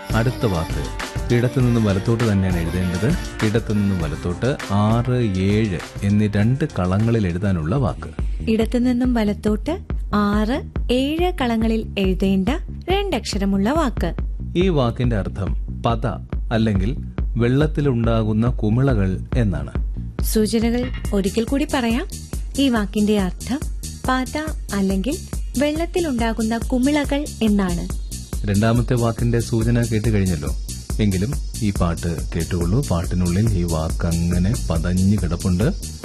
അടുത്ത വാക്ക് ഇടത്തു നിന്നും വലത്തോട്ട് തന്നെയാണ് എഴുതേണ്ടത് ഇടത്തു നിന്നും വലത്തോട്ട് ആറ് ഏഴ് എന്നീ രണ്ട് കളങ്ങളിൽ എഴുതാനുള്ള വാക്ക് ഇടത്തുനിന്നും വലത്തോട്ട് ആറ് ഏഴ് കളങ്ങളിൽ എഴുതേണ്ട രണ്ടക്ഷരമുള്ള വാക്ക് ഈ വാക്കിന്റെ അർത്ഥം പത അല്ലെങ്കിൽ വെള്ളത്തിലുണ്ടാകുന്ന കുമിളകൾ എന്നാണ് സൂചനകൾ ഒരിക്കൽ കൂടി പറയാം ഈ വാക്കിന്റെ അർത്ഥം പാത അല്ലെങ്കിൽ വെള്ളത്തിലുണ്ടാകുന്ന കുമിളകൾ എന്നാണ് രണ്ടാമത്തെ വാക്കിന്റെ സൂചന കേട്ട് കഴിഞ്ഞല്ലോ എങ്കിലും ഈ പാട്ട് കേട്ടുകൊള്ളൂ പാട്ടിനുള്ളിൽ ഈ വാക്ക് അങ്ങനെ പതഞ്ഞു കിടപ്പുണ്ട്